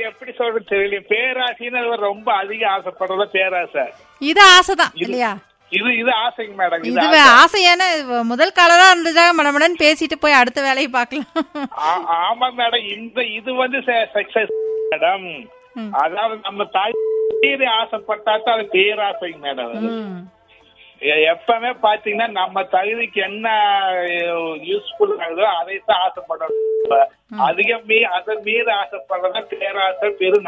எப்படி சொல்றது தெரியல பேராசைன்னு அது ரொம்ப அதிக ஆசைப்படுறத பேராசை இது ஆசைதான் இல்லையா இது இது ஆசைங்க மேடம் இது இதுவே ஆசையான முதல் காலரா இருந்துச்சா மடமடன்னு பேசிட்டு போய் அடுத்த வேலையை பார்க்கலாம் ஆ- ஆமா மேடம் இந்த இது வந்து சக்சஸ் மேடம் அதாவது நம்ம தாய் மீறி ஆசைப்பட்டா தான் அது பேராசைங்க மேடம் அது. ம். எ- எப்பவுமே பாத்தீங்கன்னா நம்ம தகுதிக்கு என்ன யூஸ்ஃபுல் ஆகுதோ அதை தான் ஆசைப்படணும் இப்ப அதிகம் மீ அதை மீறி ஆசைப்படுறத பேராசை பெரு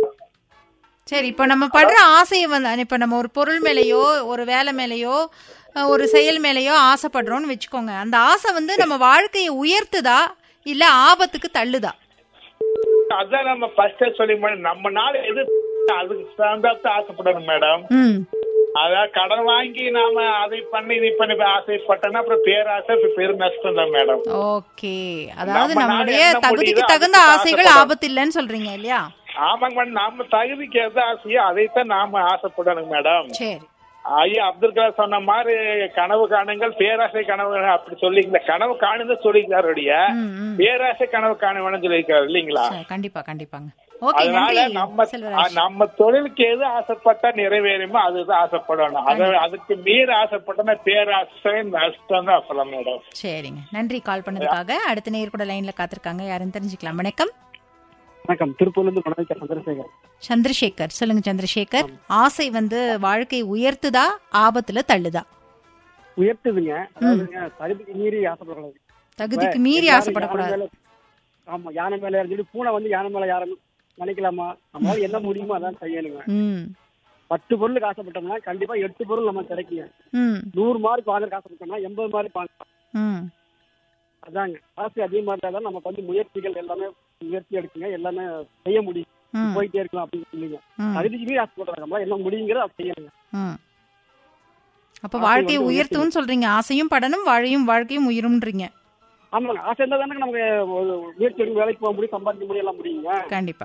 சரி இப்போ நம்ம படுற ஆசையை வந்து இப்போ நம்ம ஒரு பொருள் மேலேயோ ஒரு வேலை மேலேயோ அஹ், ஒரு செயல் மேலேயோ ஆசைப்படுறோம்னு வச்சுக்கோங்க அந்த ஆசை வந்து நம்ம வாழ்க்கையை உயர்த்துதா இல்ல ஆபத்துக்கு தள்ளுதா அதான் நம்ம ஃபர்ஸ்டே சொல்லி முடியும். நம்ம நாள் எது அதுக்கு சார்ந்தாத்து ஆசைப்படணும் மேடம் ம் அதான் கடன் வாங்கி நாம அதை பண்ணி இது பண்ணி ஆசைப்பட்டோம்னா அப்புறம் பேராசை இப்ப பெரும் நஷ்டம் தான் மேடம் ஓகே அதாவது நம்ம நாடு நம்முடைய என்ன தகுதிக்கு முடியுதோ தகுந்த அதுக்கு ஆசைகள் ஆசைப்படணும். ஆபத்து இல்லைன்னு சொல்றீங்க இல்லையா ஆமாங்க மேடம் நம்ம தகுதிக்கு எது ஆசையோ அதைத்தான் நாம ஆசைப்படணும் மேடம் சரி ஐயா அப்துல் கலாம் சொன்ன மாதிரி கனவு காணுங்கள் பேராசை கனவு காணுங்கள் அப்படி சொல்லிக்கல கனவு காணுங்க சொல்லிக்கிறாருடைய ம், ம். பேராசை கனவு காணுவேன்னு சொல்லியிருக்காரு இல்லீங்களா சரி, கண்டிப்பா கண்டிப்பாங்க ஓகே அதனால நன்றி நம்ம செல்வராஜ் நம்ம தொழிலுக்கு எது ஆசைப்பட்டா நிறைவேறுமோ அதுதான் ஆசைப்படணும் அது அதுக்கு மீறி ஆசைப்பட்டோம்னா பேராசை நஷ்டம் தான் அப்புறம் மேடம் சரிங்க நன்றி கால் பண்ணதுக்காக அடுத்த நேர் கூட லைன்ல காத்திருக்காங்க யாருன்னு தெரிஞ்சுக்கலாம் வணக்கம் வணக்கம் திருப்பூர்லேருந்து மனோஜ் சந்திரசேகர் சந்திரசேகர் சொல்லுங்க சந்திரசேகர் ஆசை வந்து வாழ்க்கை உயர்த்துதா ஆபத்துல தள்ளுதா உயர்த்துதுங்க அதாவதுங்க தகுதிக்கு மீறி ஆசைப்படக்கூடாது தகுதிக்கு மீறி எல்லாரும் ஆசைப்படக்கூடாது யானை மேல- ஆமா யானை மேல ஏறி சொல்லி பூனை வந்து யானை மேல யாரும் நினைக்கலாமா நம்மளால என்ன முடியுமோ அதான் செய்யணுங்க ம் பத்து பொருளுக்கு ஆசைப்பட்டோம்னா கண்டிப்பா எட்டு பொருள் நம்ம கிடைக்குங்க ம் நூறு மார்க் வாங்குறதுக்கு ஆசைப்பட்டோம்னா எண்பது மார்க் வாங்கலாம் ம் அதாங்க ஆசை அதிகமா இருந்தா தான் நமக்கு வந்து முயற்சிகள் எல்லாமே முயற்சி எடுக்குங்க எல்லாமே செய்ய முடியும் ம் போயிட்டே இருக்கலாம் அப்படின்னு சொல்லுங்க ம். தகுதிக்கு மீறி ஆசைப்படுறாங்க நம்மளால என்ன முடியுங்கிறத அதை செய்யணுங்க ம் அப்ப ஆசை வாழ்க்கையை வந்து உயர்த்தும்னு சொல்றீங்க ஆசையும் படணும் வாழையும் வாழ்க்கையும் உயரும்ன்றீங்க ஆமாங்க ஆசை இருந்தா தானே நமக்கு ஒரு முயற்சி எடுக்க வேலைக்கு போக முடியும் சம்பாதிக்க முடியும் எல்லாம் முடியுங்க கண்டிப்பா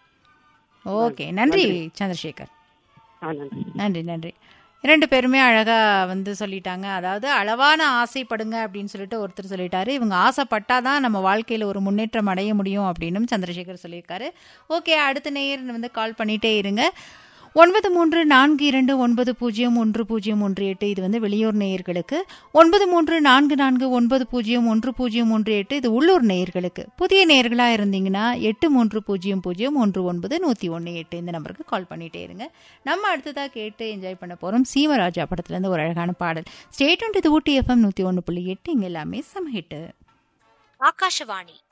ஓகே நன்றி சந்திரசேகர் ஆ நன்றி நன்றி நன்றி இரண்டு பேருமே அழகா வந்து சொல்லிட்டாங்க அதாவது அளவான ஆசைப்படுங்க அப்படின்னு சொல்லிட்டு ஒருத்தர் சொல்லிட்டாரு இவங்க ஆசைப்பட்டாதான் நம்ம வாழ்க்கையில ஒரு முன்னேற்றம் அடைய முடியும் அப்படின்னு சந்திரசேகர் சொல்லியிருக்காரு ஓகே அடுத்த நேயர் வந்து கால் பண்ணிட்டே இருங்க ஒன்பது மூன்று நான்கு இரண்டு ஒன்பது பூஜ்ஜியம் ஒன்று பூஜ்ஜியம் ஒன்று எட்டு இது வந்து வெளியூர் நேயர்களுக்கு ஒன்பது மூன்று நான்கு நான்கு ஒன்பது பூஜ்ஜியம் ஒன்று பூஜ்ஜியம் ஒன்று எட்டு இது உள்ளூர் நேயர்களுக்கு புதிய நேயர்களா இருந்தீங்கன்னா எட்டு மூன்று பூஜ்ஜியம் பூஜ்ஜியம் ஒன்று ஒன்பது நூற்றி ஒன்று எட்டு இந்த நம்பருக்கு கால் பண்ணிட்டே இருங்க நம்ம அடுத்ததாக கேட்டு என்ஜாய் பண்ண போகிறோம் சீமராஜா படத்துலேருந்து ஒரு அழகான பாடல் ஸ்டேட் இது ஊட்டி எஃப்எம் நூற்றி ஒன்று புள்ளி எட்டு இங்கே எல்லாமே சம ஹிட்டு ஆகாஷவாணி